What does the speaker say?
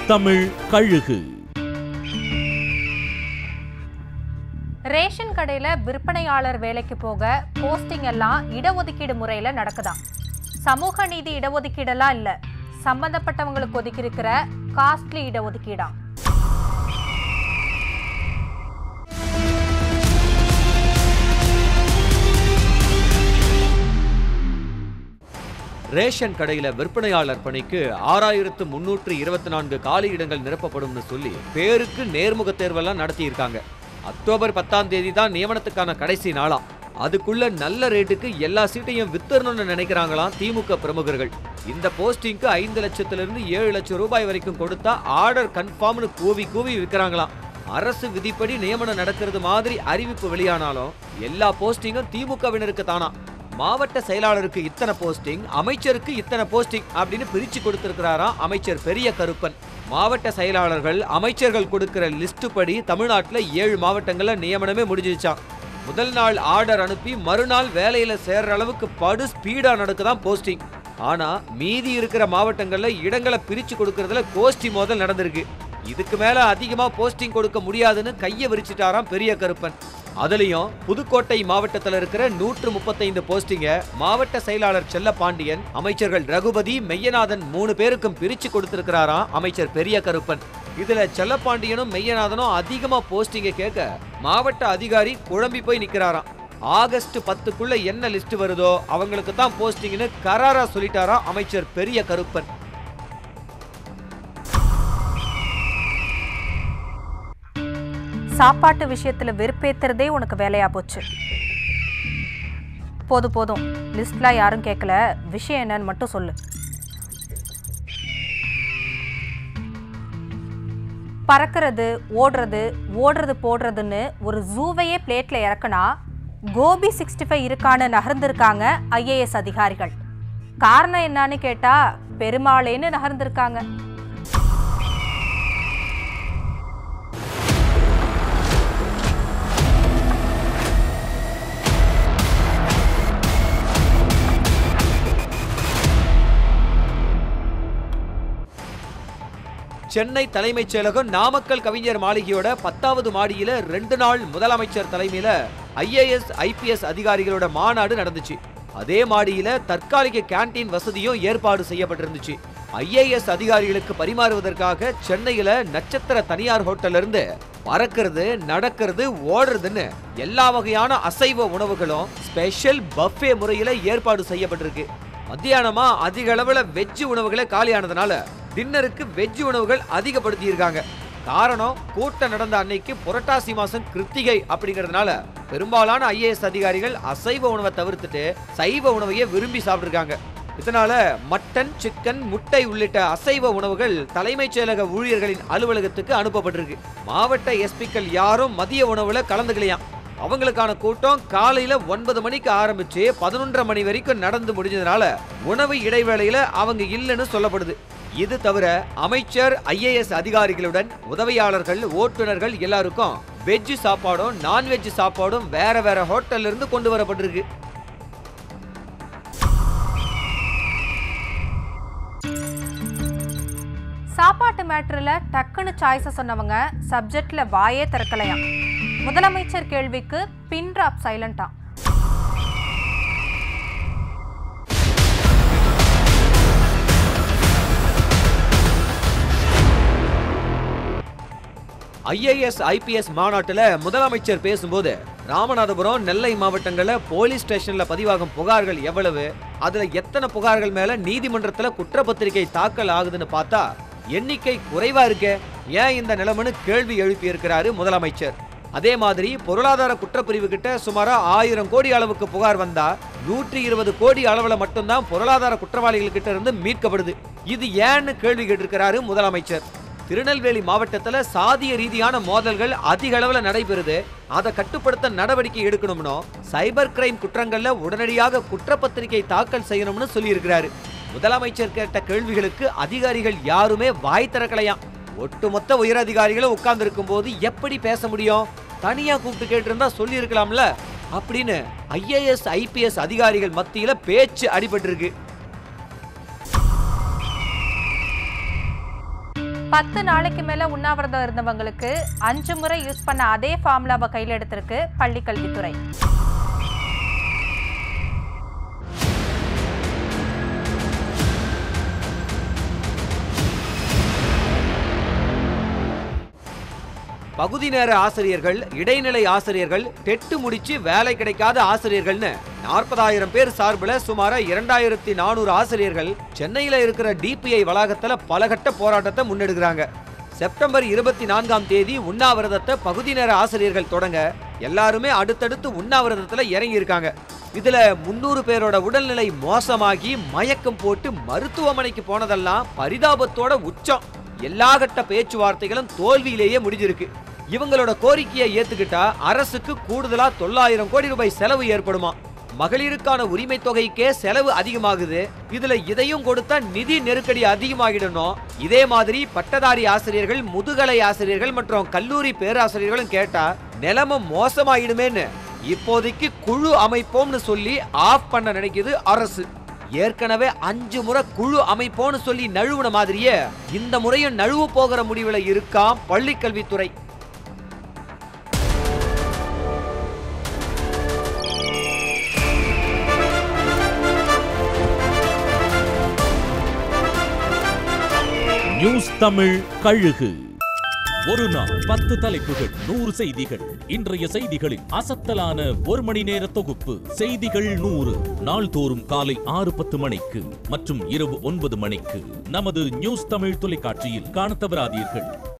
தமிழ் கழுகு ரேஷன் கடையில விற்பனையாளர் வேலைக்கு போக போஸ்டிங் எல்லாம் இடஒதுக்கீடு முறையில நடக்குதாம் சமூக நீதி இடஒதுக்கீடெல்லாம் இல்ல சம்பந்தப்பட்டவங்களுக்கு ஒதுக்கி இருக்கிற காஸ்ட்லி இடஒதுக்கீடாம் ரேஷன் கடையில விற்பனையாளர் பணிக்கு ஆறாயிரத்து முன்னூற்று இருபத்தி நான்கு காலி இடங்கள் நிரப்பப்படும்னு சொல்லி பேருக்கு நேர்முக தேர்வெல்லாம் நடத்தி இருக்காங்க அக்டோபர் பத்தாம் தேதி தான் நியமனத்துக்கான கடைசி நாளாம் அதுக்குள்ள நல்ல ரேட்டுக்கு எல்லா சீட்டையும் வித்தரணும்னு நினைக்கிறாங்களாம் திமுக பிரமுகர்கள் இந்த போஸ்டிங்க்கு ஐந்து லட்சத்துல இருந்து ஏழு லட்சம் ரூபாய் வரைக்கும் கொடுத்தா ஆர்டர் கன்ஃபார்ம்னு கூவி கூவி விற்கிறாங்களாம் அரசு விதிப்படி நியமனம் நடக்கிறது மாதிரி அறிவிப்பு வெளியானாலும் எல்லா போஸ்டிங்கும் திமுகவினருக்கு தானா மாவட்ட செயலாளருக்கு இத்தனை போஸ்டிங் அமைச்சருக்கு இத்தனை போஸ்டிங் அப்படின்னு பிரிச்சு கொடுத்திருக்கிறாராம் அமைச்சர் பெரிய கருப்பன் மாவட்ட செயலாளர்கள் அமைச்சர்கள் கொடுக்கிற லிஸ்ட் படி தமிழ்நாட்டுல ஏழு மாவட்டங்கள்ல நியமனமே முடிஞ்சிச்சாம் முதல் நாள் ஆர்டர் அனுப்பி மறுநாள் வேலையில சேர்ற அளவுக்கு படு ஸ்பீடா நடக்குதான் போஸ்டிங் ஆனா மீதி இருக்கிற மாவட்டங்கள்ல இடங்களை பிரிச்சு கொடுக்கறதுல கோஷ்டி மோதல் நடந்திருக்கு இதுக்கு மேல அதிகமா போஸ்டிங் கொடுக்க முடியாதுன்னு கைய விரிச்சிட்டாராம் பெரிய கருப்பன் அதுலயும் புதுக்கோட்டை மாவட்டத்துல இருக்கிற நூற்று முப்பத்தைந்து போஸ்டிங்க மாவட்ட செயலாளர் செல்ல பாண்டியன் அமைச்சர்கள் ரகுபதி மெய்யநாதன் மூணு பேருக்கும் பிரிச்சு கொடுத்திருக்கிறாராம் அமைச்சர் பெரிய கருப்பன் இதுல செல்லப்பாண்டியனும் மெய்யநாதனும் அதிகமா போஸ்டிங்க கேட்க மாவட்ட அதிகாரி குழம்பி போய் நிக்கிறாராம் ஆகஸ்ட் பத்துக்குள்ள என்ன லிஸ்ட் வருதோ அவங்களுக்கு தான் போஸ்டிங்னு கராரா சொல்லிட்டாராம் அமைச்சர் பெரிய கருப்பன் சாப்பாட்டு விஷயத்துல வெறுப்பேத்துறதே உனக்கு வேலையா போச்சு போதும் போதும் லிஸ்ட்லாம் யாரும் கேட்கல விஷயம் என்னன்னு மட்டும் சொல்லு பறக்கிறது ஓடுறது ஓடுறது போடுறதுன்னு ஒரு ஜூவையே பிளேட்ல இறக்குனா கோபி சிக்ஸ்டி ஃபைவ் இருக்கான்னு நகர்ந்திருக்காங்க ஐஏஎஸ் அதிகாரிகள் காரணம் என்னன்னு கேட்டா பெருமாளேன்னு நகர்ந்திருக்காங்க சென்னை தலைமைச் செயலகம் நாமக்கல் கவிஞர் மாளிகையோட பத்தாவது மாடியில ரெண்டு நாள் முதலமைச்சர் தலைமையில ஐஏஎஸ் ஐபிஎஸ் அதிகாரிகளோட மாநாடு நடந்துச்சு அதே மாடியில தற்காலிக கேண்டீன் வசதியும் ஏற்பாடு செய்யப்பட்டிருந்துச்சு ஐஏஎஸ் அதிகாரிகளுக்கு பரிமாறுவதற்காக சென்னையில நட்சத்திர தனியார் ஹோட்டல்ல இருந்து பறக்கிறது நடக்கிறது ஓடுறதுன்னு எல்லா வகையான அசைவ உணவுகளும் ஸ்பெஷல் பஃபே முறையில ஏற்பாடு செய்யப்பட்டிருக்கு மத்தியானமா அதிக அளவுல வெஜ் உணவுகளே காலியானதுனால டின்னருக்கு வெஜ் உணவுகள் அதிகப்படுத்தி இருக்காங்க காரணம் கூட்டம் நடந்த அன்னைக்கு புரட்டாசி மாசம் கிருத்திகை அப்படிங்கறதுனால பெரும்பாலான ஐஏஎஸ் அதிகாரிகள் அசைவ உணவை தவிர்த்துட்டு சைவ உணவையே விரும்பி சாப்பிட்டிருக்காங்க இதனால மட்டன் சிக்கன் முட்டை உள்ளிட்ட அசைவ உணவுகள் தலைமைச் செயலக ஊழியர்களின் அலுவலகத்துக்கு அனுப்பப்பட்டிருக்கு மாவட்ட எஸ்பிக்கள் யாரும் மதிய உணவுல கலந்துக்கலையாம் அவங்களுக்கான கூட்டம் காலையில ஒன்பது மணிக்கு ஆரம்பிச்சு பதினொன்றரை மணி வரைக்கும் நடந்து முடிஞ்சதுனால உணவு இடைவேளையில அவங்க இல்லைன்னு சொல்லப்படுது இது தவிர அமைச்சர் ஐஏஎஸ் அதிகாரிகளுடன் உதவியாளர்கள் ஓட்டுநர்கள் எல்லாருக்கும் வெஜ் சாப்பாடும் நான்வெஜ் சாப்பாடும் வேற வேற ஹோட்டல்ல இருந்து கொண்டு வரப்பட்டிருக்கு சாப்பாட்டு மேட்டர்ல டக்குன்னு சாய்ஸை சொன்னவங்க சப்ஜெக்ட்ல வாயே திறக்கலையாம் முதலமைச்சர் கேள்விக்கு பின் ட்ராப் சைலண்டா ஐஏஎஸ் ஐபிஎஸ் மாநாட்டுல முதலமைச்சர் பேசும்போது ராமநாதபுரம் நெல்லை மாவட்டங்கள்ல போலீஸ் ஸ்டேஷன்ல பதிவாகும் புகார்கள் எவ்வளவு அதுல எத்தனை புகார்கள் மேல நீதிமன்றத்துல குற்றப்பத்திரிகை தாக்கல் ஆகுதுன்னு பார்த்தா எண்ணிக்கை குறைவா இருக்கே ஏன் இந்த நிலைமைன்னு கேள்வி எழுப்பி இருக்கிறாரு முதலமைச்சர் அதே மாதிரி பொருளாதார குற்றப்பிரிவு கிட்ட சுமாரா ஆயிரம் கோடி அளவுக்கு புகார் வந்தா நூற்றி இருபது கோடி அளவுல மட்டும்தான் பொருளாதார குற்றவாளிகள் கிட்ட இருந்து மீட்கப்படுது இது ஏன்னு கேள்வி கேட்டிருக்கிறாரு முதலமைச்சர் திருநெல்வேலி மாவட்டத்துல சாதிய ரீதியான மோதல்கள் அதிக அளவுல நடைபெறுது அதை கட்டுப்படுத்த நடவடிக்கை எடுக்கணும்னு சைபர் கிரைம் குற்றங்கள்ல உடனடியாக குற்றப்பத்திரிகை தாக்கல் செய்யணும்னு சொல்லியிருக்கிறாரு முதலமைச்சர் கேட்ட கேள்விகளுக்கு அதிகாரிகள் யாருமே வாய் திறக்கலையாம் ஒட்டுமொத்த உயரதிகாரிகளும் உட்கார்ந்து இருக்கும்போது எப்படி பேச முடியும் தனியா கூப்பிட்டு கேட்டிருந்தா சொல்லி இருக்கலாம்ல அப்படின்னு ஐஏஎஸ் ஐபிஎஸ் அதிகாரிகள் மத்தியில பேச்சு அடிபட்டிருக்கு பத்து நாளைக்கு மேல உண்ணாவிரதம் இருந்தவங்களுக்கு அஞ்சு முறை யூஸ் பண்ண அதே ஃபார்முலாவை கையில் எடுத்திருக்கு பள்ளிக்கல்வித்துறை பகுதி நேர ஆசிரியர்கள் இடைநிலை ஆசிரியர்கள் டெட்டு முடிச்சு வேலை கிடைக்காத ஆசிரியர்கள்னு நாற்பதாயிரம் பேர் சார்பில் சுமார இரண்டாயிரத்தி நானூறு ஆசிரியர்கள் சென்னையில இருக்கிற டிபிஐ வளாகத்துல பலகட்ட போராட்டத்தை முன்னெடுக்கிறாங்க செப்டம்பர் இருபத்தி நான்காம் தேதி உண்ணாவிரதத்தை பகுதி நேர ஆசிரியர்கள் தொடங்க எல்லாருமே அடுத்தடுத்து உண்ணாவிரதத்துல இறங்கி இருக்காங்க இதுல முன்னூறு பேரோட உடல்நிலை மோசமாகி மயக்கம் போட்டு மருத்துவமனைக்கு போனதெல்லாம் பரிதாபத்தோட உச்சம் எல்லா கட்ட பேச்சுவார்த்தைகளும் தோல்வியிலேயே முடிஞ்சிருக்கு இவங்களோட கோரிக்கையை ஏத்துக்கிட்டா அரசுக்கு கூடுதலா தொள்ளாயிரம் கோடி ரூபாய் செலவு ஏற்படுமா மகளிருக்கான உரிமை தொகைக்கே செலவு அதிகமாகுது இதுல இதையும் கொடுத்தா நிதி நெருக்கடி அதிகமாகிடணும் இதே மாதிரி பட்டதாரி ஆசிரியர்கள் முதுகலை ஆசிரியர்கள் மற்றும் கல்லூரி பேராசிரியர்களும் கேட்டா நிலைமை மோசமாயிடுமேன்னு இப்போதைக்கு குழு அமைப்போம்னு சொல்லி ஆஃப் பண்ண நினைக்குது அரசு ஏற்கனவே அஞ்சு முறை குழு அமைப்போம்னு சொல்லி நழுவுன மாதிரியே இந்த முறையும் நழுவு போகிற முடிவுல இருக்காம் பள்ளிக்கல்வித்துறை நியூஸ் தமிழ் கழுகு ஒரு நாள் பத்து தலைப்புகள் நூறு செய்திகள் இன்றைய செய்திகளின் அசத்தலான ஒரு மணி நேர தொகுப்பு செய்திகள் நூறு நாள்தோறும் காலை ஆறு பத்து மணிக்கு மற்றும் இரவு ஒன்பது மணிக்கு நமது நியூஸ் தமிழ் தொலைக்காட்சியில் காணத் தவறாதீர்கள்